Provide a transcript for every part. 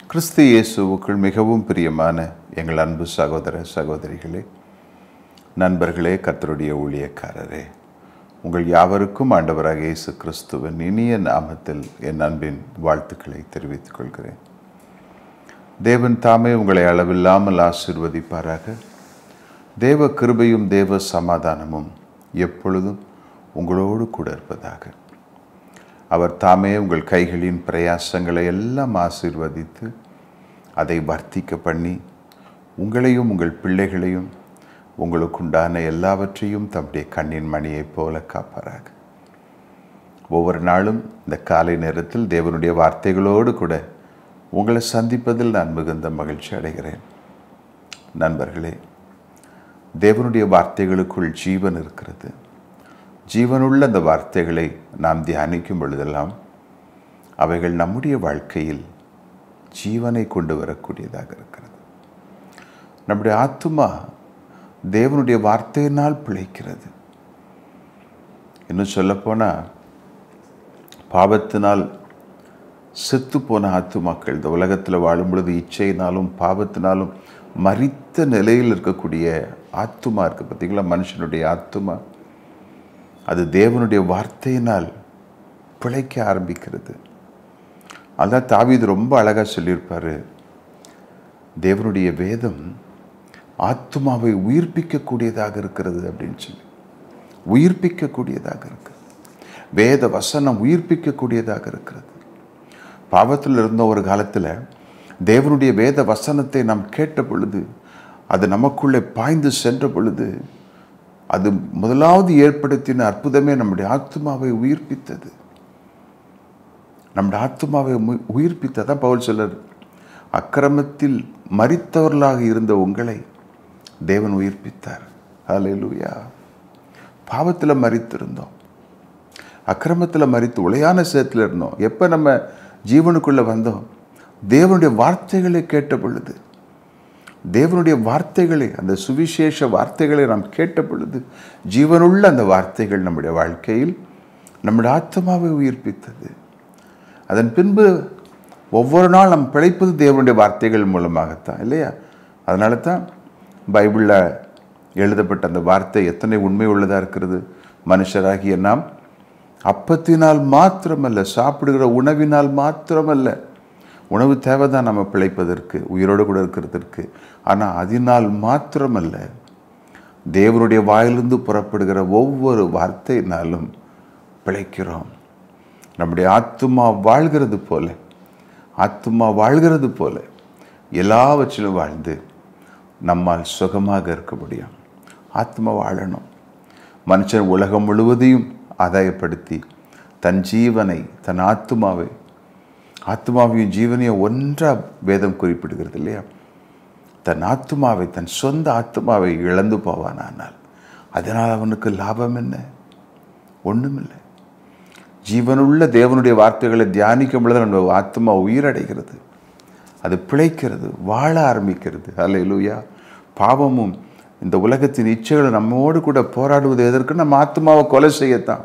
கிறிஸ்து இயேசுவுக்குள் மிகவும் பிரியமான எங்கள் அன்பு சகோதர சகோதரிகளே நண்பர்களே கர்த்தருடைய ஊழியக்காரரே உங்கள் யாவருக்கும் ஆண்டவராக இயேசு கிறிஸ்துவின் இனிய நாமத்தில் என் அன்பின் வாழ்த்துக்களை தெரிவித்துக் கொள்கிறேன் தேவன் தாமே உங்களை அளவில்லாமல் ஆசிர்வதிப்பாராக தேவ கிருபையும் தேவ சமாதானமும் எப்பொழுதும் உங்களோடு கூட இருப்பதாக அவர் தாமே உங்கள் கைகளின் பிரயாசங்களை எல்லாம் ஆசீர்வதித்து அதை வர்த்திக்க பண்ணி உங்களையும் உங்கள் பிள்ளைகளையும் உங்களுக்குண்டான எல்லாவற்றையும் தம்முடைய கண்ணின் மணியைப் போல காப்பாராக ஒவ்வொரு நாளும் இந்த காலை நேரத்தில் தேவனுடைய வார்த்தைகளோடு கூட உங்களை சந்திப்பதில் நான் மிகுந்த மகிழ்ச்சி அடைகிறேன் நண்பர்களே தேவனுடைய வார்த்தைகளுக்குள் ஜீவன் இருக்கிறது ஜீவனுள்ள அந்த வார்த்தைகளை நாம் தியானிக்கும் பொழுதெல்லாம் அவைகள் நம்முடைய வாழ்க்கையில் ஜீவனை கொண்டு வரக்கூடியதாக இருக்கிறது நம்முடைய ஆத்துமா தேவனுடைய வார்த்தையினால் பிழைக்கிறது இன்னும் சொல்லப்போனால் பாவத்தினால் செத்து போன ஆத்துமாக்கள் இந்த உலகத்தில் வாழும் பொழுது இச்சையினாலும் பாவத்தினாலும் மறித்த நிலையில் இருக்கக்கூடிய ஆத்துமா இருக்குது பார்த்தீங்களா மனுஷனுடைய ஆத்துமா அது தேவனுடைய வார்த்தையினால் பிழைக்க ஆரம்பிக்கிறது அதான் தாவீது ரொம்ப அழகாக சொல்லியிருப்பார் தேவனுடைய வேதம் ஆத்மாவை உயிர்ப்பிக்கக்கூடியதாக இருக்கிறது அப்படின்னு சொல்லி உயிர்ப்பிக்கக்கூடியதாக இருக்கிறது வேத வசனம் உயிர்ப்பிக்கக்கூடியதாக இருக்கிறது பாவத்தில் இருந்த ஒரு காலத்தில் தேவனுடைய வேத வசனத்தை நாம் கேட்ட பொழுது அது நமக்குள்ளே பாய்ந்து சென்ற பொழுது அது முதலாவது ஏற்படுத்தின அற்புதமே நம்முடைய ஆத்மாவை உயிர்ப்பித்தது நம்முடைய ஆத்மாவை உயிர்ப்பித்ததான் பவுல் சொல்லர் அக்கிரமத்தில் மறித்தவர்களாக இருந்த உங்களை தேவன் உயிர்ப்பித்தார் ஹalleluya பாவத்தில் மறித்திருந்தோம் அக்கிரமத்தில் மறித்து உளையான சேத்தில் இருந்தோம் எப்போ நம்ம ஜீவனுக்குள்ளே வந்தோம் தேவனுடைய வார்த்தைகளை கேட்ட பொழுது தேவனுடைய வார்த்தைகளை அந்த சுவிசேஷ வார்த்தைகளை நாம் கேட்ட பொழுது ஜீவனுள்ள அந்த வார்த்தைகள் நம்முடைய வாழ்க்கையில் நம்முடைய ஆத்மாவை உயிர்ப்பித்தது அதன் பின்பு ஒவ்வொரு நாள் நாம் பிழைப்பது தேவனுடைய வார்த்தைகள் மூலமாகத்தான் இல்லையா அதனால தான் பைபிளில் எழுதப்பட்ட அந்த வார்த்தை எத்தனை உண்மை உள்ளதாக இருக்கிறது மனுஷராகிய நாம் அப்பத்தினால் மாத்திரமல்ல சாப்பிடுகிற உணவினால் மாத்திரமல்ல உணவு தேவைதான் நம்ம பிழைப்பதற்கு உயிரோடு கூட இருக்கிறதற்கு ஆனால் அதனால் மாத்திரமல்ல தேவனுடைய வாயிலிருந்து புறப்படுகிற ஒவ்வொரு வார்த்தையினாலும் பிழைக்கிறோம் நம்முடைய ஆத்துமா வாழ்கிறது போல ஆத்துமா வாழ்கிறது போல எல்லாவற்றிலும் வாழ்ந்து நம்மால் சுகமாக இருக்க முடியும் ஆத்மா வாழணும் மனுஷன் உலகம் முழுவதையும் ஆதாயப்படுத்தி தன் ஜீவனை தன் ஆத்மாவை ஆத்மாவையும் ஜீவனையும் ஒன்றா வேதம் குறிப்பிடுகிறது இல்லையா தன் ஆத்மாவை தன் சொந்த ஆத்மாவை இழந்து போவானால் அதனால் அவனுக்கு லாபம் என்ன ஒன்றுமில்லை ஜீவனுள்ள தேவனுடைய வார்த்தைகளை தியானிக்கும் பொழுது நம்ம ஆத்மா உயிரடைகிறது அது பிழைக்கிறது வாழ ஆரம்பிக்கிறது அல்ல இல்லையா பாவமும் இந்த உலகத்தின் இச்சைகளை நம்மோடு கூட போராடுவது எதற்கு நம்ம ஆத்மாவை கொலை செய்யத்தான்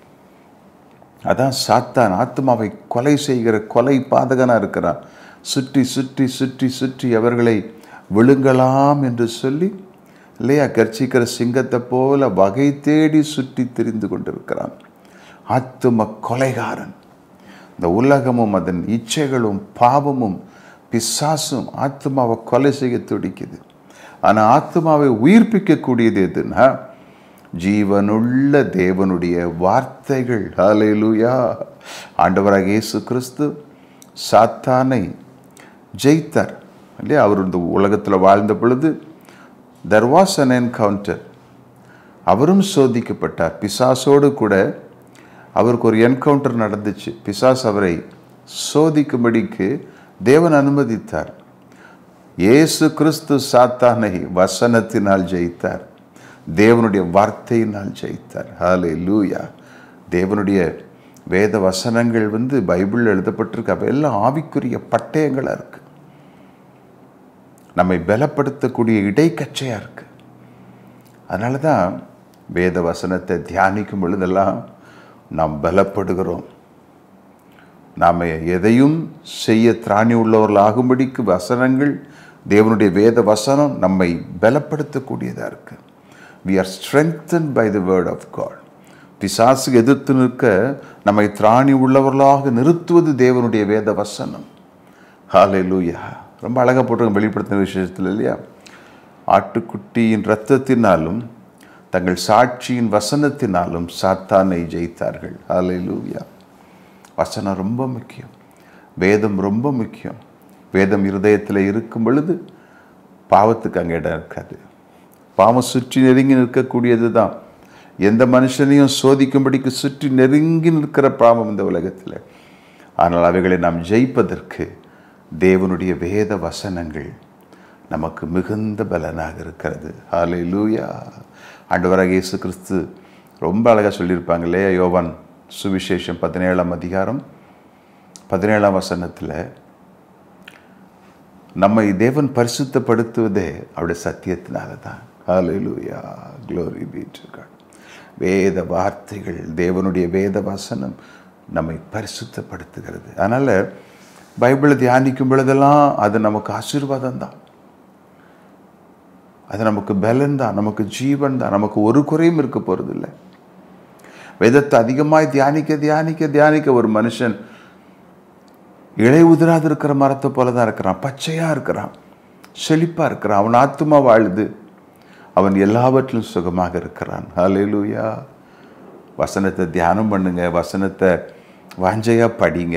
அதான் சாத்தான் ஆத்மாவை கொலை செய்கிற கொலை பாதகனாக இருக்கிறான் சுற்றி சுற்றி சுற்றி சுற்றி அவர்களை விழுங்கலாம் என்று சொல்லி இல்லையா கர்ச்சிக்கிற சிங்கத்தை போல வகை தேடி சுற்றி திரிந்து கொண்டிருக்கிறான் ஆத்தும கொலைகாரன் இந்த உலகமும் அதன் இச்சைகளும் பாவமும் பிசாசும் ஆத்மாவை கொலை செய்ய துடிக்குது ஆனால் ஆத்மாவை உயிர்ப்பிக்கக்கூடியது எதுன்னா ஜீவனுள்ள தேவனுடைய வார்த்தைகள் ஹalleluya ஆண்டவராக இயேசு கிறிஸ்து சாத்தானை ஜெயித்தார் இல்லையா அவர் இந்த உலகத்தில் வாழ்ந்த பொழுது தெர் வாஸ் அன் என்கவுண்டர் அவரும் சோதிக்கப்பட்டார் பிசாசோடு கூட அவருக்கு ஒரு என்கவுண்டர் நடந்துச்சு பிசாஸ் அவரை சோதிக்கும்படிக்கு தேவன் அனுமதித்தார் இயேசு கிறிஸ்து சாத்தானை வசனத்தினால் ஜெயித்தார் தேவனுடைய வார்த்தையினால் ஜெயித்தார் ஹாலே லூயா தேவனுடைய வேத வசனங்கள் வந்து பைபிளில் எழுதப்பட்டிருக்கு அவை எல்லாம் ஆவிக்குரிய பட்டயங்களாக இருக்கு நம்மை பலப்படுத்தக்கூடிய இடைக்கச்சையாக இருக்கு அதனால தான் வேத வசனத்தை தியானிக்கும் பொழுதெல்லாம் நாம் பலப்படுகிறோம் நாம் எதையும் செய்ய திராணி உள்ளவர்களாகும்படிக்கு வசனங்கள் தேவனுடைய வேத வசனம் நம்மை பலப்படுத்தக்கூடியதாக இருக்கு we are strengthen by the word of God பிசாசுக்கு எதிர்த்து நிற்க நம்மை திராணி உள்ளவர்களாக நிறுத்துவது தேவனுடைய வேத வசனம் ஹாலே லூயா ரொம்ப அழகாக போட்டிருக்க வெளிப்படுத்தின விஷயத்தில் இல்லையா ஆட்டுக்குட்டியின் இரத்தத்தினாலும் தங்கள் சாட்சியின் வசனத்தினாலும் சாத்தானை ஜெயித்தார்கள் ஹாலே லூயா வசனம் ரொம்ப முக்கியம் வேதம் ரொம்ப முக்கியம் வேதம் இருதயத்தில் இருக்கும் பொழுது பாவத்துக்கு அங்கே இடம் இருக்காது பாவம் சுற்றி நெருங்கி நிற்கக்கூடியது தான் எந்த மனுஷனையும் சோதிக்கும்படிக்கு சுற்றி நெருங்கி நிற்கிற பாவம் இந்த உலகத்தில் ஆனால் அவைகளை நாம் ஜெயிப்பதற்கு தேவனுடைய வேத வசனங்கள் நமக்கு மிகுந்த பலனாக இருக்கிறது ஹாலே லூயா ஆண்டவராக இயேசு கிறிஸ்து ரொம்ப அழகாக சொல்லியிருப்பாங்க இல்லையா யோவான் சுவிசேஷம் பதினேழாம் அதிகாரம் பதினேழாம் வசனத்தில் நம்மை தேவன் பரிசுத்தப்படுத்துவதே அவருடைய சத்தியத்தினால தான் ஹalleluya glory be to God வேத வார்த்தைகள் தேவனுடைய வேத வசனம் நம்மை பரிசுத்தப்படுத்துகிறது அதனால் பைபிளை தியானிக்கும் பொழுதெல்லாம் அது நமக்கு ஆசீர்வாதம் தான் அது நமக்கு பலன் தான் நமக்கு ஜீவன் தான் நமக்கு ஒரு குறையும் இருக்க போகிறதில்ல வேதத்தை அதிகமாய் தியானிக்க தியானிக்க தியானிக்க ஒரு மனுஷன் இலை உதிராது இருக்கிற மரத்தை போல தான் இருக்கிறான் பச்சையாக இருக்கிறான் செழிப்பாக இருக்கிறான் அவன் ஆத்துமா வாழுது அவன் எல்லாவற்றிலும் சுகமாக இருக்கிறான் ஹalleluya வசனத்தை தியானம் பண்ணுங்க வசனத்தை வாஞ்சையாக படிங்க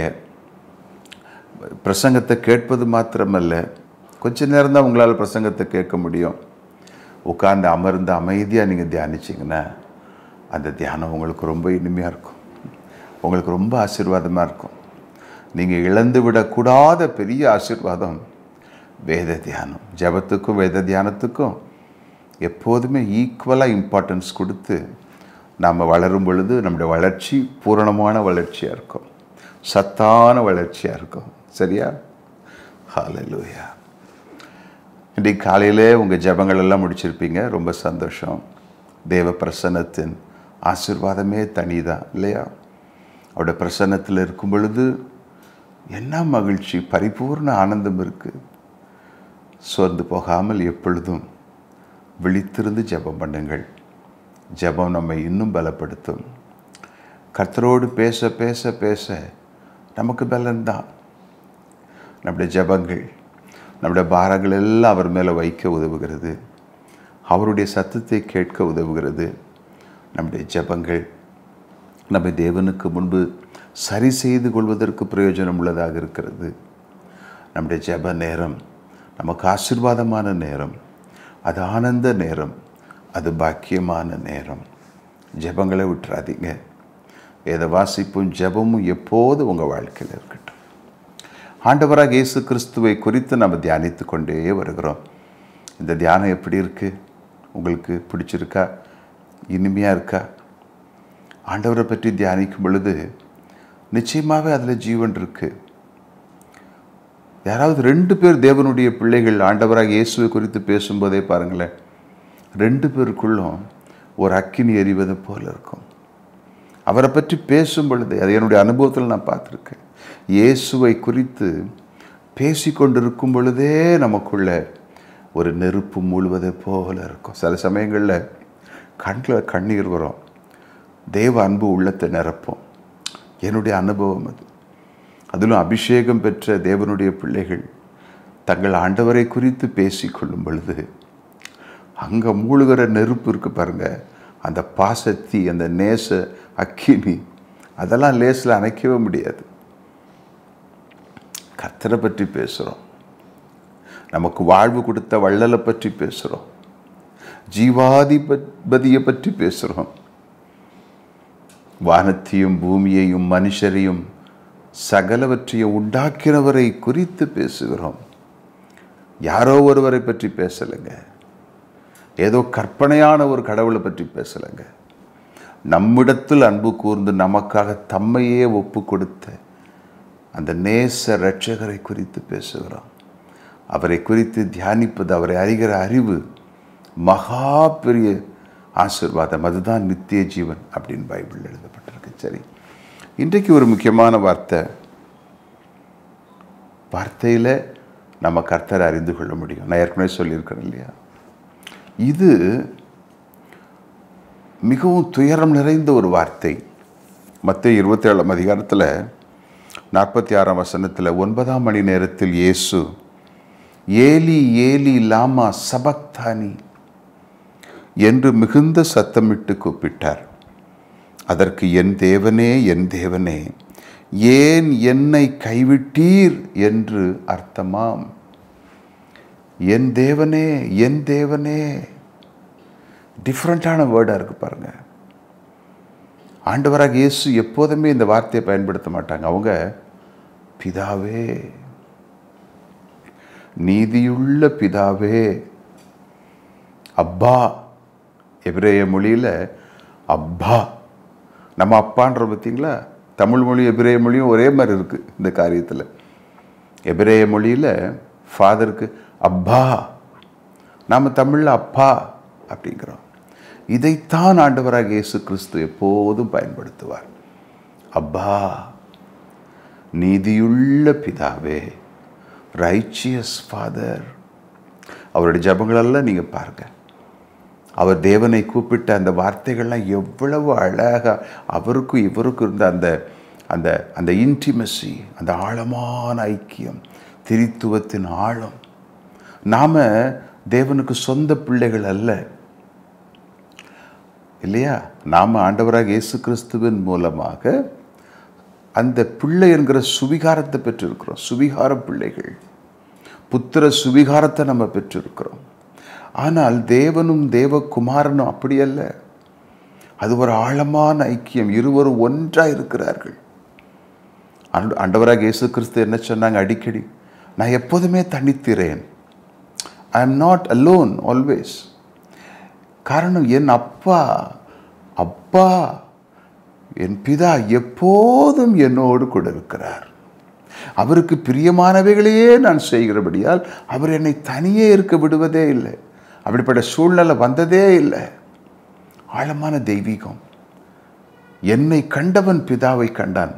பிரசங்கத்தை கேட்பது மாத்திரமல்ல கொஞ்ச நேரம் தான் உங்களால் பிரசங்கத்தை கேட்க முடியும் உட்கார்ந்து அமர்ந்து அமைதியாக நீங்கள் தியானிச்சிங்கன்னா அந்த தியானம் உங்களுக்கு ரொம்ப இனிமையாக இருக்கும் உங்களுக்கு ரொம்ப ஆசீர்வாதமாக இருக்கும் நீங்கள் இழந்து விடக்கூடாத பெரிய ஆசீர்வாதம் வேத தியானம் ஜபத்துக்கும் வேத தியானத்துக்கும் எப்போதுமே ஈக்குவலாக இம்பார்ட்டன்ஸ் கொடுத்து நாம் வளரும் பொழுது நம்முடைய வளர்ச்சி பூரணமான வளர்ச்சியாக இருக்கும் சத்தான வளர்ச்சியாக இருக்கும் சரியா ஹalleluya இன்றைக்கு காலையிலே உங்கள் ஜபங்கள் எல்லாம் முடிச்சிருப்பீங்க ரொம்ப சந்தோஷம் தேவ பிரசன்னத்தின் ஆசிர்வாதமே தனிதான் இல்லையா அவருடைய பிரசன்னத்தில் இருக்கும் பொழுது என்ன மகிழ்ச்சி பரிபூர்ண ஆனந்தம் இருக்குது சோர்ந்து போகாமல் எப்பொழுதும் விழித்திருந்து ஜெபம் பண்ணுங்கள் ஜெபம் நம்மை இன்னும் பலப்படுத்தும் கர்த்தரோடு பேச பேச பேச நமக்கு பலன்தான் நம்முடைய ஜெபங்கள் நம்முடைய பாரங்கள் எல்லாம் அவர் மேலே வைக்க உதவுகிறது அவருடைய சத்தத்தை கேட்க உதவுகிறது நம்முடைய ஜெபங்கள் நம்மை தேவனுக்கு முன்பு சரி செய்து கொள்வதற்கு பிரயோஜனம் உள்ளதாக இருக்கிறது நம்முடைய ஜெப நேரம் நமக்கு ஆசீர்வாதமான நேரம் அது ஆனந்த நேரம் அது பாக்கியமான நேரம் ஜெபங்களை விட்டுறாதீங்க வேத வாசிப்பும் ஜெபமும் எப்போது உங்கள் வாழ்க்கையில் இருக்கட்டும் ஆண்டவராக இயேசு கிறிஸ்துவை குறித்து நம்ம தியானித்து கொண்டே வருகிறோம் இந்த தியானம் எப்படி இருக்குது உங்களுக்கு பிடிச்சிருக்கா இனிமையாக இருக்கா ஆண்டவரை பற்றி தியானிக்கும் பொழுது நிச்சயமாகவே அதில் ஜீவன் இருக்குது யாராவது ரெண்டு பேர் தேவனுடைய பிள்ளைகள் ஆண்டவராக இயேசுவை குறித்து பேசும்போதே பாருங்களேன் ரெண்டு பேருக்குள்ளும் ஒரு அக்கினி எறிவது போல இருக்கும் அவரை பற்றி பேசும் பொழுது அது என்னுடைய அனுபவத்தில் நான் பார்த்துருக்கேன் இயேசுவை குறித்து பேசி கொண்டிருக்கும் பொழுதே நமக்குள்ள ஒரு நெருப்பு மூழ்வதை போல இருக்கும் சில சமயங்களில் கண்ணில் கண்ணீர் வரும் தேவ அன்பு உள்ளத்தை நிரப்பும் என்னுடைய அனுபவம் அது அதிலும் அபிஷேகம் பெற்ற தேவனுடைய பிள்ளைகள் தங்கள் ஆண்டவரை குறித்து பேசிக்கொள்ளும் பொழுது அங்கே மூழ்கிற நெருப்பு இருக்கு பாருங்க அந்த பாசத்தி அந்த நேச அக்கினி அதெல்லாம் லேசில் அணைக்கவே முடியாது கத்தரை பற்றி பேசுகிறோம் நமக்கு வாழ்வு கொடுத்த வள்ளலை பற்றி பேசுகிறோம் ஜீவாதிபதியை பற்றி பேசுகிறோம் வானத்தையும் பூமியையும் மனுஷரையும் சகலவற்றையும் உண்டாக்கினவரை குறித்து பேசுகிறோம் யாரோ ஒருவரை பற்றி பேசலைங்க ஏதோ கற்பனையான ஒரு கடவுளை பற்றி பேசலைங்க நம்மிடத்தில் அன்பு கூர்ந்து நமக்காக தம்மையே ஒப்பு கொடுத்த அந்த நேச இரட்சகரை குறித்து பேசுகிறோம் அவரை குறித்து தியானிப்பது அவரை அறிகிற அறிவு மகா பெரிய ஆசிர்வாதம் அதுதான் நித்திய ஜீவன் அப்படின்னு பைபிள் எழுதப்பட்டிருக்கு சரி இன்றைக்கு ஒரு முக்கியமான வார்த்தை வார்த்தையில் நம்ம கர்த்தரை அறிந்து கொள்ள முடியும் நான் ஏற்கனவே சொல்லியிருக்கிறேன் இல்லையா இது மிகவும் துயரம் நிறைந்த ஒரு வார்த்தை மத்திய இருபத்தி ஏழாம் அதிகாரத்தில் நாற்பத்தி ஆறாம் வசனத்தில் ஒன்பதாம் மணி நேரத்தில் இயேசு ஏலி ஏலி லாமா சபக்தானி என்று மிகுந்த சத்தமிட்டு கூப்பிட்டார் அதற்கு என் தேவனே என் தேவனே ஏன் என்னை கைவிட்டீர் என்று அர்த்தமாம் என் தேவனே என் தேவனே டிஃப்ரெண்ட்டான வேர்டாக இருக்கு பாருங்க ஆண்டவராக இயேசு எப்போதுமே இந்த வார்த்தையை பயன்படுத்த மாட்டாங்க அவங்க பிதாவே நீதியுள்ள பிதாவே அப்பா எபிரேய மொழியில் அப்பா நம்ம அப்பான்ற பார்த்தீங்களா தமிழ் மொழி எபிரேய மொழியும் ஒரே மாதிரி இருக்குது இந்த காரியத்தில் எபிரேய மொழியில் ஃபாதருக்கு அப்பா நாம் தமிழில் அப்பா அப்படிங்கிறோம் இதைத்தான் ஆண்டவராக இயேசு கிறிஸ்து எப்போதும் பயன்படுத்துவார் அப்பா நீதியுள்ள பிதாவே ரைச்சியஸ் ஃபாதர் அவருடைய ஜபங்களெல்லாம் நீங்கள் பாருங்கள் அவர் தேவனை கூப்பிட்ட அந்த வார்த்தைகள்லாம் எவ்வளவு அழகாக அவருக்கும் இவருக்கும் இருந்த அந்த அந்த அந்த இன்டிமசி அந்த ஆழமான ஐக்கியம் திரித்துவத்தின் ஆழம் நாம் தேவனுக்கு சொந்த பிள்ளைகள் அல்ல இல்லையா நாம் ஆண்டவராக இயேசு கிறிஸ்துவின் மூலமாக அந்த பிள்ளை என்கிற சுவிகாரத்தை பெற்றிருக்கிறோம் சுவிகார பிள்ளைகள் புத்திர சுவிகாரத்தை நம்ம பெற்றிருக்கிறோம் ஆனால் தேவனும் தேவகுமாரனும் அப்படி அல்ல அது ஒரு ஆழமான ஐக்கியம் இருவரும் ஒன்றாக இருக்கிறார்கள் ஆண்டு ஆண்டவராக இயேசு கிறிஸ்து என்ன சொன்னாங்க அடிக்கடி நான் எப்போதுமே தனித்திறேன் I am not alone always காரணம் என் அப்பா அப்பா என் பிதா எப்போதும் என்னோடு கூட இருக்கிறார் அவருக்கு பிரியமானவைகளையே நான் செய்கிறபடியால் அவர் என்னை தனியே இருக்க விடுவதே இல்லை அப்படிப்பட்ட சூழ்நிலை வந்ததே இல்லை ஆழமான தெய்வீகம் என்னை கண்டவன் பிதாவை கண்டான்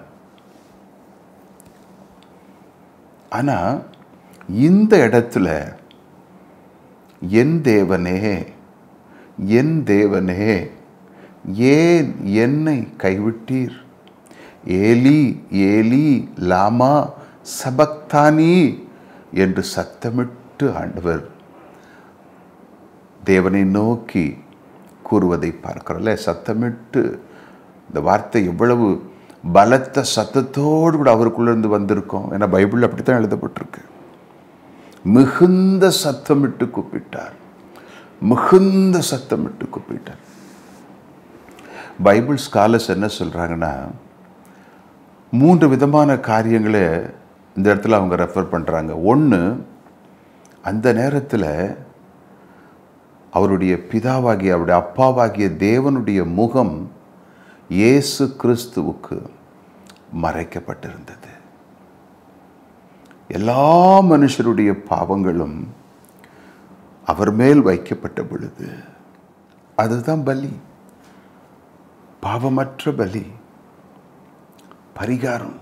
ஆனா இந்த இடத்துல என் தேவனே என் தேவனே ஏன் என்னை கைவிட்டீர் ஏலி ஏலி லாமா சபக்தானி என்று சத்தமிட்டு ஆண்டவர் தேவனை நோக்கி கூறுவதை பார்க்கிறோம்ல சத்தமிட்டு இந்த வார்த்தை எவ்வளவு பலத்த சத்தத்தோடு கூட அவருக்குள்ளேருந்து வந்திருக்கோம் ஏன்னா பைபிள் அப்படித்தான் எழுதப்பட்டிருக்கு மிகுந்த சத்தமிட்டு கூப்பிட்டார் மிகுந்த சத்தமிட்டு கூப்பிட்டார் பைபிள் ஸ்காலர்ஸ் என்ன சொல்கிறாங்கன்னா மூன்று விதமான காரியங்களை இந்த இடத்துல அவங்க ரெஃபர் பண்ணுறாங்க ஒன்று அந்த நேரத்தில் அவருடைய பிதாவாகிய அவருடைய அப்பாவாகிய தேவனுடைய முகம் இயேசு கிறிஸ்துவுக்கு மறைக்கப்பட்டிருந்தது எல்லா மனுஷருடைய பாவங்களும் அவர் மேல் வைக்கப்பட்ட பொழுது அதுதான் பலி பாவமற்ற பலி பரிகாரம்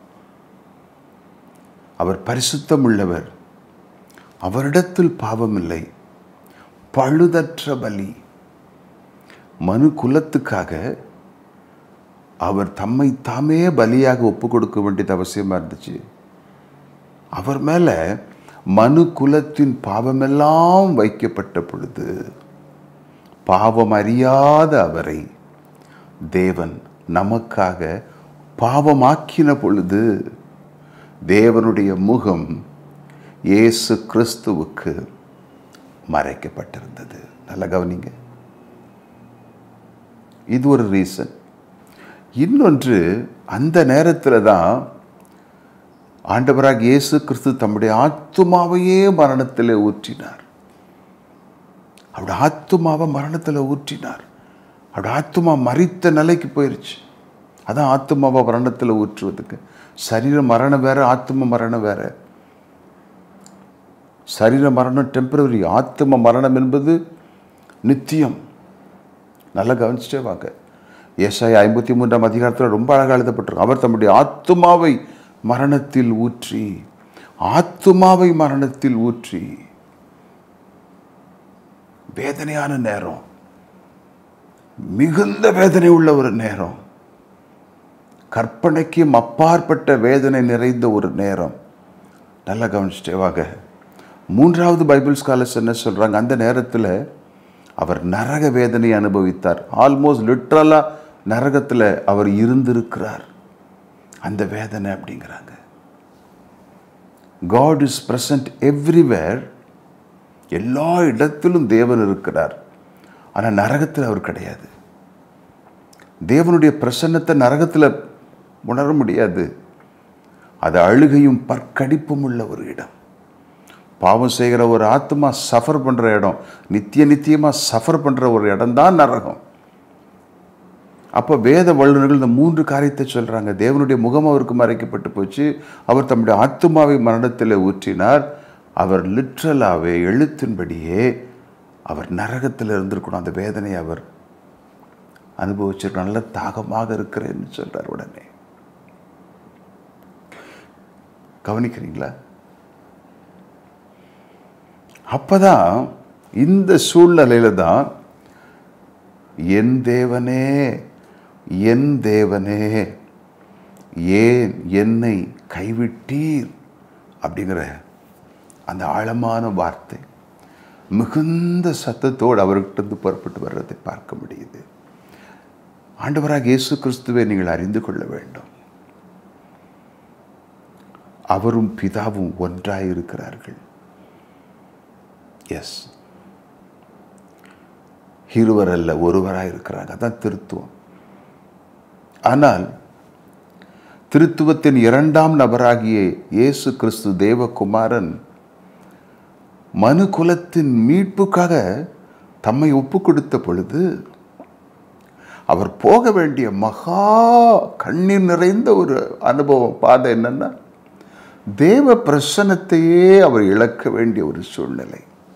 அவர் பரிசுத்தம் உள்ளவர் அவரிடத்தில் பாவமில்லை பழுதற்ற பலி மனு குலத்துக்காக அவர் தம்மை தாமே பலியாக ஒப்பு கொடுக்க வேண்டியது அவசியமாக இருந்துச்சு அவர் மேலே மனு குலத்தின் பாவமெல்லாம் வைக்கப்பட்ட பொழுது பாவம் அறியாத அவரை தேவன் நமக்காக பாவமாக்கின பொழுது தேவனுடைய முகம் இயேசு கிறிஸ்துவுக்கு மறைக்கப்பட்டிருந்தது நல்ல கவனிங்க இது ஒரு ரீசன் இன்னொன்று அந்த நேரத்தில் தான் ஆண்டவராக இயேசு கிறிஸ்து தம்முடைய ஆத்துமாவையே மரணத்தில் ஊற்றினார் அவருடைய ஆத்துமாவை மரணத்தில் ஊற்றினார் அவருடைய ஆத்துமா மறித்த நிலைக்கு போயிருச்சு அதான் ஆத்துமாவை மரணத்தில் ஊற்றுவதுக்கு சரீர மரணம் வேற ஆத்தும மரணம் வேற சரீர மரணம் டெம்பரவரி ஆத்தும மரணம் என்பது நித்தியம் நல்லா கவனிச்சுட்டே வாங்க ஏசாய ஐம்பத்தி மூன்றாம் அதிகாரத்தில் ரொம்ப அழகாக எழுதப்பட்டிருக்கும் அவர் தம்முடைய ஆத்துமாவை மரணத்தில் ஊற்றி ஆத்துமாவை மரணத்தில் ஊற்றி வேதனையான நேரம் மிகுந்த வேதனை உள்ள ஒரு நேரம் கற்பனைக்கும் அப்பாற்பட்ட வேதனை நிறைந்த ஒரு நேரம் நல்லா கவனிச்சிட்டேவாக மூன்றாவது பைபிள் ஸ்காலர்ஸ் என்ன சொல்கிறாங்க அந்த நேரத்தில் அவர் நரக வேதனை அனுபவித்தார் ஆல்மோஸ்ட் லிட்ரலாக நரகத்தில் அவர் இருந்திருக்கிறார் அந்த வேதனை அப்படிங்கிறாங்க காட் இஸ் பிரசன்ட் எவ்ரிவேர் எல்லா இடத்திலும் தேவன் இருக்கிறார் ஆனால் நரகத்தில் அவர் கிடையாது தேவனுடைய பிரசன்னத்தை நரகத்தில் உணர முடியாது அது அழுகையும் பற்கடிப்பும் உள்ள ஒரு இடம் பாவம் செய்கிற ஒரு ஆத்மா சஃபர் பண்ணுற இடம் நித்திய நித்தியமாக சஃபர் பண்ணுற ஒரு இடம் தான் நரகம் அப்போ வேத வல்லுநர்கள் இந்த மூன்று காரியத்தை சொல்கிறாங்க தேவனுடைய முகம் அவருக்கு மறைக்கப்பட்டு போச்சு அவர் தம்முடைய ஆத்மாவை மரணத்தில் ஊற்றினார் அவர் லிட்ரலாகவே எழுத்தின்படியே அவர் நரகத்தில் இருந்திருக்கணும் அந்த வேதனையை அவர் அனுபவிச்சிருக்க நல்ல தாகமாக இருக்கிறேன்னு சொல்கிறார் உடனே கவனிக்கிறீங்களா அப்பதான் இந்த சூழ்நிலையில தான் என் தேவனே என் தேவனே ஏன் என்னை கைவிட்டீர் அப்படிங்கிற அந்த ஆழமான வார்த்தை மிகுந்த சத்தத்தோடு அவர்கிட்ட புறப்பட்டு வர்றதை பார்க்க முடியுது ஆண்டவராக இயேசு கிறிஸ்துவை நீங்கள் அறிந்து கொள்ள வேண்டும் அவரும் பிதாவும் ஒன்றாய் இருக்கிறார்கள் எஸ் இருவர் அல்ல ஒருவராய் இருக்கிறாங்க அதான் திருத்துவம் ஆனால் திருத்துவத்தின் இரண்டாம் நபராகிய இயேசு கிறிஸ்து தேவகுமாரன் மனு குலத்தின் மீட்புக்காக தம்மை ஒப்பு கொடுத்த பொழுது அவர் போக வேண்டிய மகா கண்ணீர் நிறைந்த ஒரு அனுபவம் பாதை என்னன்னா தேவ பிரசனத்தையே அவர் இழக்க வேண்டிய ஒரு சூழ்நிலை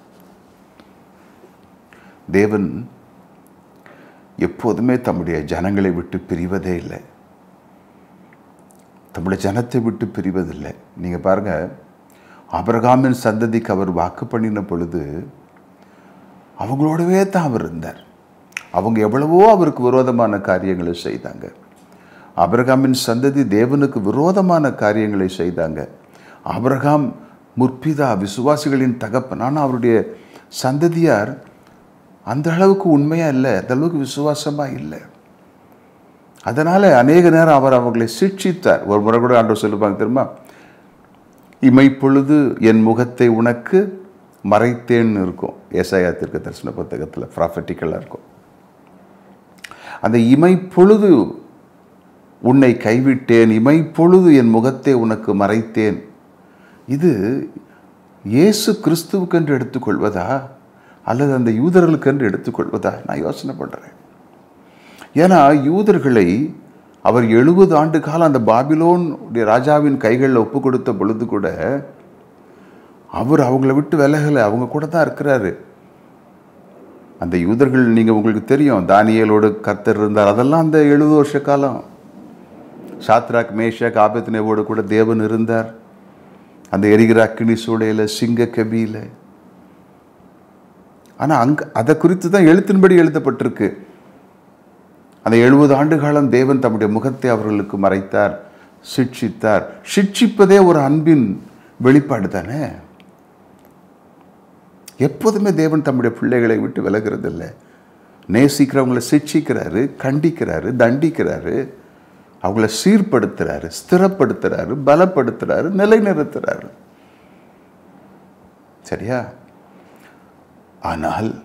தேவன் எப்போதுமே தம்முடைய ஜனங்களை விட்டு பிரிவதே இல்லை தம்முடைய ஜனத்தை விட்டு பிரிவதில்லை நீங்கள் பாருங்க அபிரகாமின் சந்ததிக்கு அவர் வாக்கு பண்ணின பொழுது அவங்களோடவே தான் அவர் இருந்தார் அவங்க எவ்வளவோ அவருக்கு விரோதமான காரியங்களை செய்தாங்க அபிரகாமின் சந்ததி தேவனுக்கு விரோதமான காரியங்களை செய்தாங்க அபிரகாம் முற்பிதா விசுவாசிகளின் தகப்பன் ஆனால் அவருடைய சந்ததியார் அந்த அளவுக்கு உண்மையாக இல்லை அந்த அளவுக்கு விசுவாசமாக இல்லை அதனால் அநேக நேரம் அவர் அவர்களை சிக்ஷித்தார் ஒரு முறை கூட ஆண்டவர் சொல்லுவாங்க தெரியுமா இமைப்பொழுது என் முகத்தை உனக்கு மறைத்தேன்னு இருக்கும் ஏசாயா தீர்க்க தரிசன புத்தகத்தில் ப்ராஃபட்டிக்கலாக இருக்கும் அந்த இமைப்பொழுது உன்னை கைவிட்டேன் இமைப்பொழுது என் முகத்தை உனக்கு மறைத்தேன் இது இயேசு கிறிஸ்துவுக்கென்று எடுத்துக்கொள்வதா அல்லது அந்த யூதர்களுக்கென்று எடுத்துக்கொள்வதா நான் யோசனை பண்ணுறேன் ஏன்னா யூதர்களை அவர் எழுபது ஆண்டு காலம் அந்த பாபிலோன் ராஜாவின் கைகளில் ஒப்பு கொடுத்த பொழுது கூட அவர் அவங்கள விட்டு விலகலை அவங்க கூட தான் இருக்கிறாரு அந்த யூதர்கள் நீங்கள் உங்களுக்கு தெரியும் தானியலோடு கர்த்தர் இருந்தார் அதெல்லாம் அந்த எழுபது வருஷ காலம் சாத்ராக் மேஷாக் ஆபத்னேவோடு கூட தேவன் இருந்தார் அந்த எரிகிற அக்கினி சூளையில் சிங்க கபியில் ஆனால் அங்கே அதை குறித்து தான் எழுத்தின்படி எழுதப்பட்டிருக்கு அந்த எழுபது ஆண்டு காலம் தேவன் தம்முடைய முகத்தை அவர்களுக்கு மறைத்தார் சிட்சித்தார் சிட்சிப்பதே ஒரு அன்பின் வெளிப்பாடு தானே எப்போதுமே தேவன் தம்முடைய பிள்ளைகளை விட்டு விலகிறது இல்லை நேசிக்கிறவங்களை சிட்சிக்கிறாரு கண்டிக்கிறாரு தண்டிக்கிறாரு அவங்கள சீர்படுத்துறாரு ஸ்திரப்படுத்துறாரு பலப்படுத்துறாரு நிலைநிறுத்துறாரு சரியா ஆனால்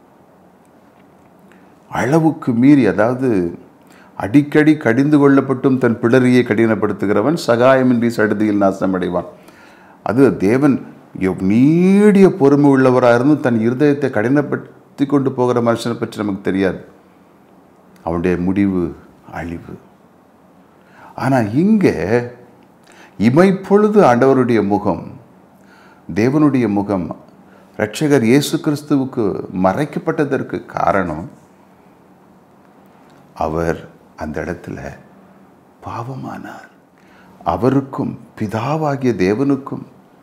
அளவுக்கு மீறி அதாவது அடிக்கடி கடிந்து கொள்ளப்பட்டும் தன் பிடரியை கடினப்படுத்துகிறவன் சகாயமின்றி சடுதியில் நாசம் அடைவான் அது தேவன் எவ் நீடிய பொறுமை உள்ளவராக இருந்தும் தன் இருதயத்தை கடினப்படுத்தி கொண்டு போகிற மனுஷனை பற்றி நமக்கு தெரியாது அவனுடைய முடிவு அழிவு ஆனால் இங்கே இமைப்பொழுது ஆண்டவருடைய முகம் தேவனுடைய முகம் இரட்சகர் இயேசு கிறிஸ்துவுக்கு மறைக்கப்பட்டதற்கு காரணம் அவர் அந்த இடத்துல பாவமானார் அவருக்கும் பிதாவாகிய தேவனுக்கும்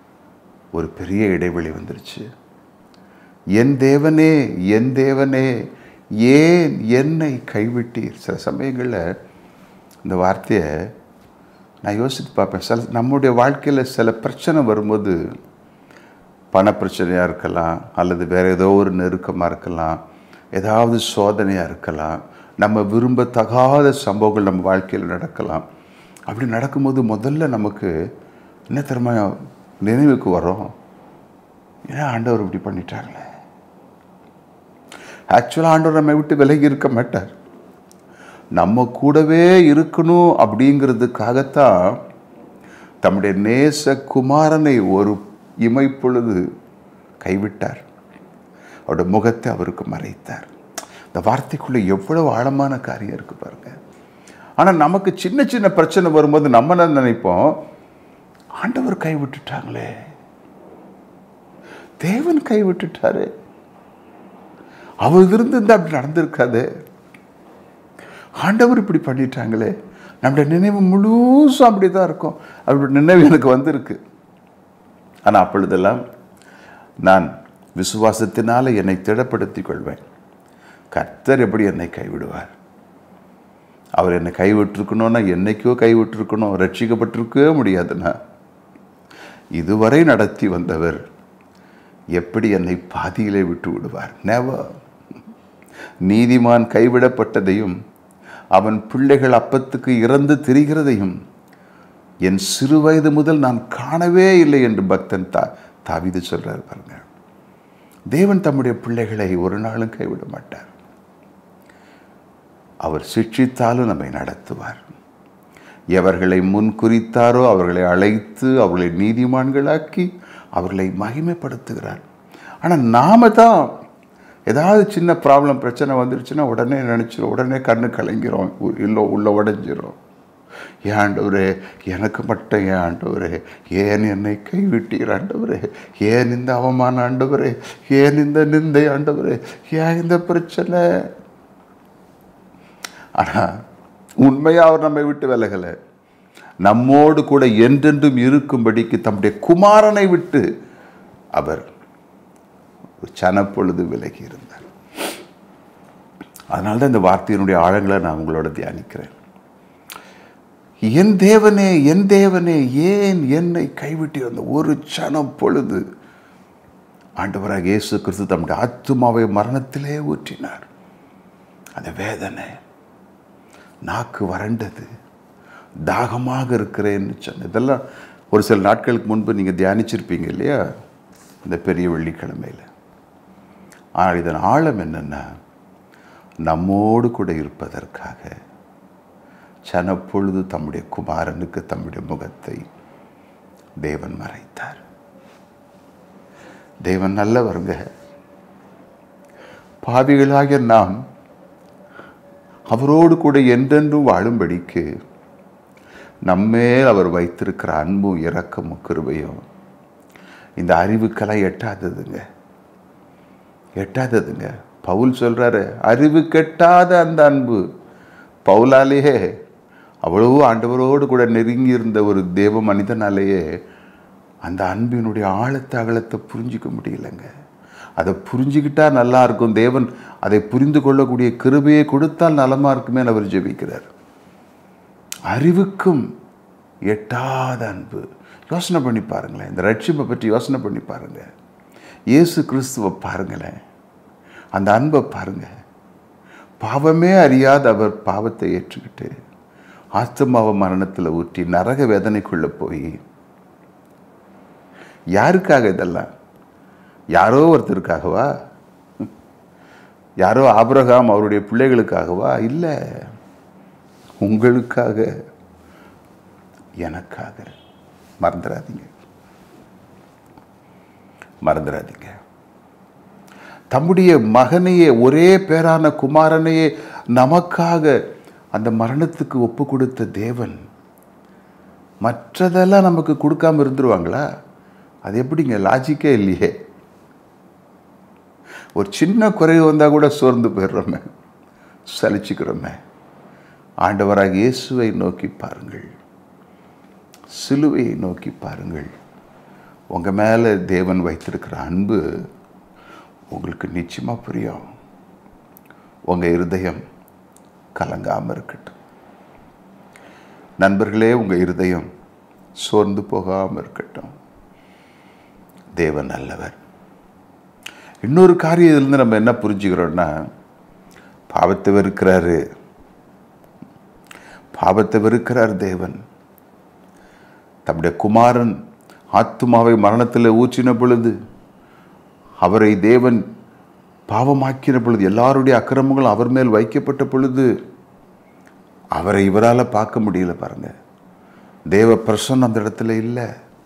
ஒரு பெரிய இடைவெளி வந்துருச்சு என் தேவனே என் தேவனே ஏன் என்னை கைவிட்டீர் சில சமயங்களில் இந்த வார்த்தையை நான் யோசித்து பார்ப்பேன் சில நம்முடைய வாழ்க்கையில் சில பிரச்சனை வரும்போது பண பிரச்சனையாக இருக்கலாம் அல்லது வேறு ஏதோ ஒரு நெருக்கமாக இருக்கலாம் ஏதாவது சோதனையாக இருக்கலாம் நம்ம விரும்பத்தகாத சம்பவங்கள் நம்ம வாழ்க்கையில் நடக்கலாம் அப்படி நடக்கும்போது முதல்ல நமக்கு என்ன திறமை நினைவுக்கு வரும் ஏன் ஆண்டவர் இப்படி பண்ணிட்டாங்களே ஆக்சுவலாக ஆண்டவர் நம்மை விட்டு விலகி இருக்க மாட்டார் நம்ம கூடவே இருக்கணும் அப்படிங்கிறதுக்காகத்தான் தம்முடைய நேச குமாரனை ஒரு இமைப்பொழுது கைவிட்டார் அவருடைய முகத்தை அவருக்கு மறைத்தார் இந்த வார்த்தைக்குள்ளே எவ்வளவு ஆழமான காரியம் இருக்கு பாருங்க ஆனால் நமக்கு சின்ன சின்ன பிரச்சனை வரும்போது நம்ம என்ன நினைப்போம் ஆண்டவர் கைவிட்டுட்டாங்களே தேவன் கைவிட்டுட்டாரு அவர் இருந்திருந்தா அப்படி நடந்திருக்காது ஆண்டவர் இப்படி பண்ணிட்டாங்களே நம்முடைய நினைவு முழுசும் அப்படி தான் இருக்கும் அவருடைய நினைவு எனக்கு வந்திருக்கு ஆனால் அப்பொழுதெல்லாம் நான் விசுவாசத்தினால என்னை திடப்படுத்திக் கொள்வேன் கர்த்தர் எப்படி என்னை கைவிடுவார் அவர் என்னை கைவிட்டிருக்கணும்னா என்னைக்கோ கைவிட்டிருக்கணும் ரட்சிக்கப்பட்டிருக்கவே முடியாதுன்னா இதுவரை நடத்தி வந்தவர் எப்படி என்னை பாதியிலே விட்டு விடுவார் நெவர் நீதிமான் கைவிடப்பட்டதையும் அவன் பிள்ளைகள் அப்பத்துக்கு இறந்து திரிகிறதையும் என் சிறு வயது முதல் நான் காணவே இல்லை என்று பக்தன் தா தாவிது சொல்றார் பாருங்க தேவன் தம்முடைய பிள்ளைகளை ஒரு நாளும் கைவிட மாட்டார் அவர் சிக்ஷித்தாலும் நம்மை நடத்துவார் எவர்களை முன் குறித்தாரோ அவர்களை அழைத்து அவர்களை நீதிமான்களாக்கி அவர்களை மகிமைப்படுத்துகிறார் ஆனால் நாம தான் ஏதாவது சின்ன ப்ராப்ளம் பிரச்சனை வந்துருச்சுன்னா உடனே நினச்சிரும் உடனே கண்ணு கலங்கிறோம் இல்லை உள்ள உடஞ்சிரும் ஏன் ஆண்டவரே எனக்கு மட்டும் ஏன் ஆண்டவரே ஏன் என்னை கைவிட்டீர் ஆண்டவரே ஏன் இந்த அவமான ஆண்டவரே ஏன் இந்த நிந்தை ஆண்டவரே ஏன் இந்த பிரச்சனை ஆனால் உண்மையாக அவர் நம்மை விட்டு விலகலை நம்மோடு கூட என்றென்றும் இருக்கும்படிக்கு தம்முடைய குமாரனை விட்டு அவர் ஒரு சனப்பொழுது விலகி இருந்தார் அதனால தான் இந்த வார்த்தையினுடைய ஆழங்களை நான் உங்களோட தியானிக்கிறேன் என் தேவனே என் தேவனே ஏன் என்னை கைவிட்டி வந்த ஒரு சனம் பொழுது ஆண்டவராக இயேசு கிறிஸ்து தம்முடைய ஆத்துமாவை மரணத்திலே ஊற்றினார் அந்த வேதனை நாக்கு வறண்டது தாகமாக இருக்கிறேன்னு சொன்ன இதெல்லாம் ஒரு சில நாட்களுக்கு முன்பு நீங்கள் தியானிச்சிருப்பீங்க இல்லையா இந்த பெரிய வெள்ளிக்கிழமையில் ஆனால் இதன் ஆழம் என்னென்னா நம்மோடு கூட இருப்பதற்காக சனப்பொழுது தம்முடைய குமாரனுக்கு தம்முடைய முகத்தை தேவன் மறைத்தார் தேவன் நல்லவருங்க பாவிகளாகிய நாம் அவரோடு கூட என்றென்றும் வாழும்படிக்கு நம்மேல் அவர் வைத்திருக்கிற அன்பும் இரக்கமும் கிருபையும் இந்த அறிவுக்கெல்லாம் எட்டாததுங்க எட்டாததுங்க பவுல் சொல்றாரு அறிவு கெட்டாத அந்த அன்பு பவுலாலேயே அவ்வளவு ஆண்டவரோடு கூட நெருங்கி இருந்த ஒரு தேவ மனிதனாலேயே அந்த அன்பினுடைய ஆழத்தை அகலத்தை புரிஞ்சிக்க முடியலங்க அதை புரிஞ்சுக்கிட்டா நல்லா இருக்கும் தேவன் அதை புரிந்து கொள்ளக்கூடிய கிருபையை கொடுத்தால் நலமா இருக்குமே அவர் ஜெபிக்கிறார் அறிவுக்கும் எட்டாத அன்பு யோசனை பண்ணி பாருங்களேன் இந்த ரட்சிப்பை பற்றி யோசனை பண்ணி பாருங்க இயேசு கிறிஸ்துவை பாருங்களேன் அந்த அன்பை பாருங்க பாவமே அறியாத அவர் பாவத்தை ஏற்றுக்கிட்டு ஆத்மாவ மரணத்தில் ஊற்றி நரக வேதனைக்குள்ளே போய் யாருக்காக இதெல்லாம் யாரோ ஒருத்தருக்காகவா யாரோ ஆபிரகாம் அவருடைய பிள்ளைகளுக்காகவா இல்லை உங்களுக்காக எனக்காக மறந்துடாதீங்க மறந்துடாதீங்க தம்முடைய மகனையே ஒரே பேரான குமாரனையே நமக்காக அந்த மரணத்துக்கு ஒப்பு கொடுத்த தேவன் மற்றதெல்லாம் நமக்கு கொடுக்காம இருந்துருவாங்களா அது எப்படிங்க லாஜிக்கே இல்லையே ஒரு சின்ன குறைவு வந்தால் கூட சோர்ந்து போயிடுறோமே சலிச்சுக்கிறோமே ஆண்டவராக இயேசுவை நோக்கி பாருங்கள் சிலுவையை நோக்கி பாருங்கள் உங்கள் மேலே தேவன் வைத்திருக்கிற அன்பு உங்களுக்கு நிச்சயமாக புரியும் உங்கள் இருதயம் கலங்காமல் இருக்கட்டும் நண்பர்களே உங்கள் இருதயம் சோர்ந்து போகாமல் இருக்கட்டும் தேவன் நல்லவர் இன்னொரு காரியத்திலிருந்து நம்ம என்ன புரிஞ்சுக்கிறோம்னா பாவத்தை வெறுக்கிறாரு பாவத்தை வெறுக்கிறார் தேவன் தம்முடைய குமாரன் ஆத்துமாவை மரணத்தில் ஊற்றின பொழுது அவரை தேவன் பாவமாக்கின பொழுது எல்லாருடைய அக்கிரமங்களும் அவர் மேல் வைக்கப்பட்ட பொழுது அவரை இவரால் பார்க்க முடியல பாருங்க தேவ பிரசன்னம் அந்த இடத்துல இல்லை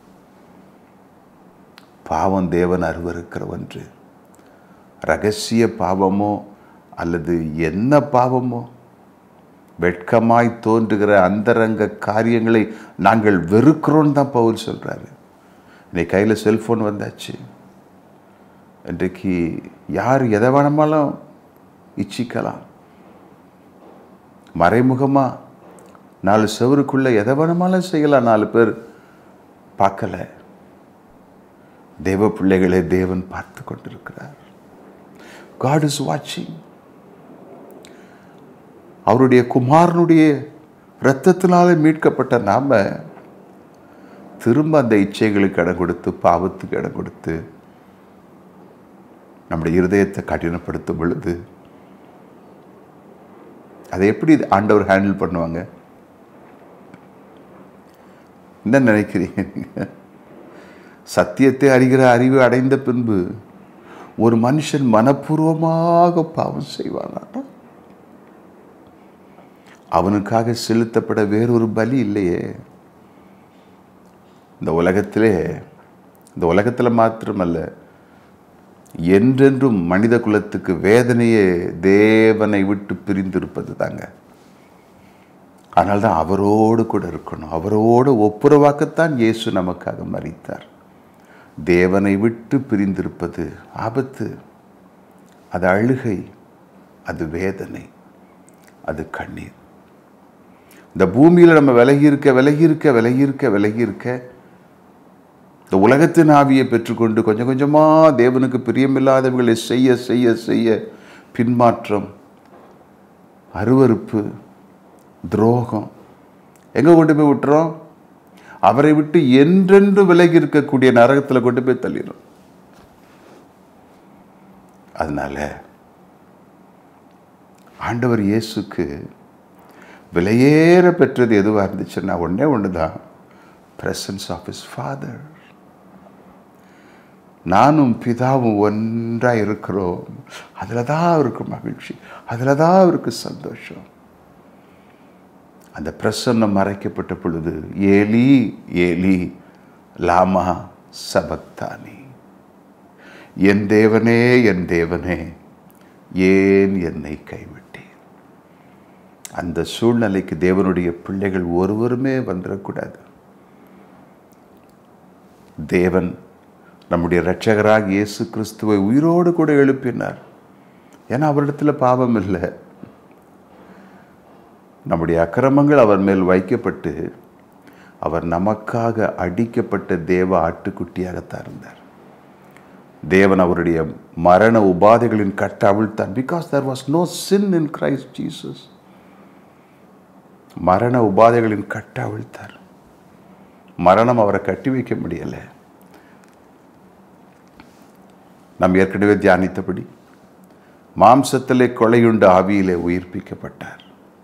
பாவம் தேவன் அருவருக்கிறவன்று ரகசிய பாவமோ அல்லது என்ன பாவமோ வெட்கமாய் தோன்றுகிற அந்தரங்க காரியங்களை நாங்கள் வெறுக்கிறோன்னு தான் பவுல் சொல்கிறாரு இன்னைக்கு கையில் செல்ஃபோன் வந்தாச்சு இன்றைக்கு யார் எதை வேணுமாலும் இச்சிக்கலாம் மறைமுகமாக நாலு செவருக்குள்ளே எதை வேணுமாலும் செய்யலாம் நாலு பேர் பார்க்கல தேவ பிள்ளைகளை தேவன் பார்த்து கொண்டிருக்கிறார் காட் இஸ் வாட்சிங் அவருடைய குமாரனுடைய இரத்தத்தினால மீட்கப்பட்ட நாம திரும்ப அந்த இச்சைகளுக்கு இடம் கொடுத்து பாவத்துக்கு இடம் கொடுத்து நம்முடைய இருதயத்தை கடினப்படுத்தும் பொழுது அதை எப்படி ஆண்டவர் ஹேண்டில் பண்ணுவாங்க என்ன நினைக்கிறீங்க நீங்க? சத்தியத்தை அறிகிற அறிவு அடைந்த பின்பு ஒரு மனுஷன் மனப்பூர்வமாக பாவம் செய்வானா அவனுக்காக செலுத்தப்பட வேறொரு பலி இல்லையே இந்த உலகத்திலே இந்த உலகத்தில் மாத்திரமல்ல என்றென்றும் மனித குலத்துக்கு வேதனையே தேவனை விட்டு பிரிந்திருப்பது தாங்க அதனால்தான் அவரோடு கூட இருக்கணும் அவரோடு ஒப்புரவாக்கத்தான் இயேசு நமக்காக மறித்தார் தேவனை விட்டு பிரிந்திருப்பது ஆபத்து அது அழுகை அது வேதனை அது கண்ணீர் இந்த பூமியில் நம்ம விலகி இருக்க விலகி இருக்க விலகி இருக்க விலகி இருக்க இந்த உலகத்தின் ஆவியை பெற்றுக்கொண்டு கொஞ்சம் கொஞ்சமாக தேவனுக்கு பிரியமில்லாதவர்களை செய்ய செய்ய செய்ய பின்மாற்றம் அருவருப்பு துரோகம் எங்கே கொண்டு போய் விட்டுறோம் அவரை விட்டு என்றென்று விலகி இருக்கக்கூடிய நரகத்தில் கொண்டு போய் தள்ளிடும் அதனால ஆண்டவர் இயேசுக்கு விலையேற பெற்றது எதுவாக இருந்துச்சுன்னா ஒன்றே ஒன்று தான் பிரசன்ஸ் ஆஃப் இஸ் ஃபாதர் நானும் பிதாவும் ஒன்றாக இருக்கிறோம் அதில் தான் அவருக்கு மகிழ்ச்சி அதில் தான் அவருக்கு சந்தோஷம் அந்த பிரசன்னம் மறைக்கப்பட்ட பொழுது ஏலி ஏலி லாமா சபக்தானி என் தேவனே என் தேவனே ஏன் என்னை கைவிட்டேன் அந்த சூழ்நிலைக்கு தேவனுடைய பிள்ளைகள் ஒருவருமே வந்துடக்கூடாது தேவன் நம்முடைய இரட்சகராக இயேசு கிறிஸ்துவை உயிரோடு கூட எழுப்பினார் ஏன்னா அவரிடத்துல பாவம் இல்லை நம்முடைய அக்கிரமங்கள் அவர் மேல் வைக்கப்பட்டு அவர் நமக்காக அடிக்கப்பட்ட தேவ ஆட்டுக்குட்டியாகத்தான் இருந்தார் தேவன் அவருடைய மரண உபாதைகளின் கட்ட அவிழ்த்தார் because there was no sin in Christ Jesus மரண உபாதைகளின் கட்ட அவிழ்த்தார் மரணம் அவரை கட்டி வைக்க முடியலை நாம் ஏற்கனவே தியானித்தபடி மாம்சத்திலே கொலையுண்ட ஆவியிலே உயிர்ப்பிக்கப்பட்டார்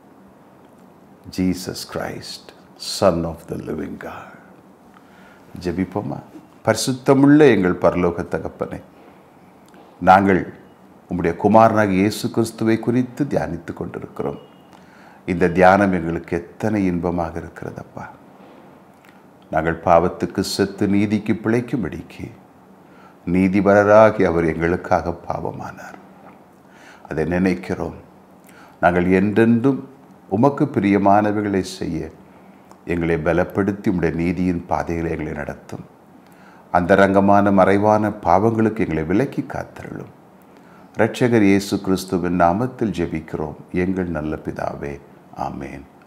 Jesus Christ son of the living God ஜெபிப்போமா பரிசுத்தமுள்ள எங்கள் பரலோக தகப்பனை நாங்கள் உம்முடைய குமாரனாக இயேசு கிறிஸ்துவை குறித்து தியானித்து கொண்டிருக்கிறோம் இந்த தியானம் எங்களுக்கு எத்தனை இன்பமாக இருக்கிறதப்பா நாங்கள் பாவத்துக்கு செத்து நீதிக்கு பிழைக்கும்படிக்கு நீதிபரராகி அவர் எங்களுக்காக பாவமானார் அதை நினைக்கிறோம் நாங்கள் என்றென்றும் உமக்கு பிரியமானவைகளை செய்ய எங்களை பலப்படுத்தி உம்முடைய நீதியின் பாதைகளை எங்களை நடத்தும் அந்தரங்கமான மறைவான பாவங்களுக்கு எங்களை விலக்கி காத்தருளும் இரட்சகர் இயேசு கிறிஸ்துவின் நாமத்தில் ஜெபிக்கிறோம் எங்கள் நல்ல பிதாவே ஆமேன்